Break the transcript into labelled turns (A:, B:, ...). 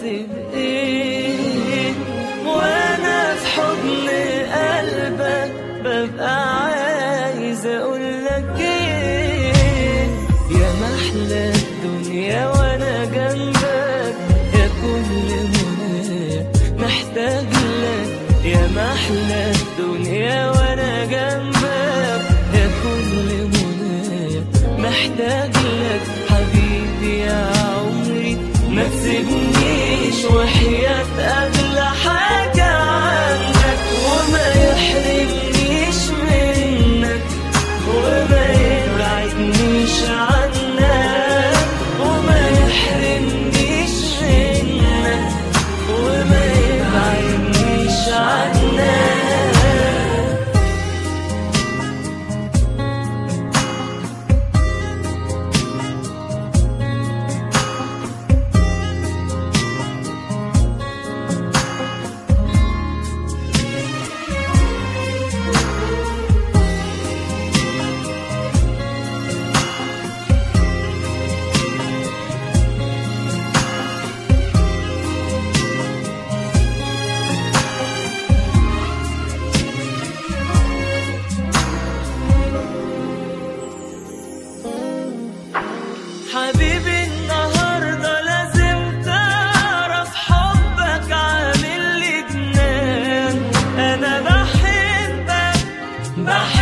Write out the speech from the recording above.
A: بايه وانا في حضن قلبك ببقى عايز اقولك ايه يا محلى الدنيا وانا جنبك يا كل منى محتاج لك يا محلى الدنيا وانا جنبك يا كل منى محتاج لك حبيبي يا عمري ما تسيبنيش وحياة أغلى حاجة عندك وما يحرمنيش منك وما يبعدنيش عنك وما يحرمنيش منك وما يبعدنيش عنك حبيبي النهاردة لازم تعرف حبك عامل لي جنان أنا بحبك بحبك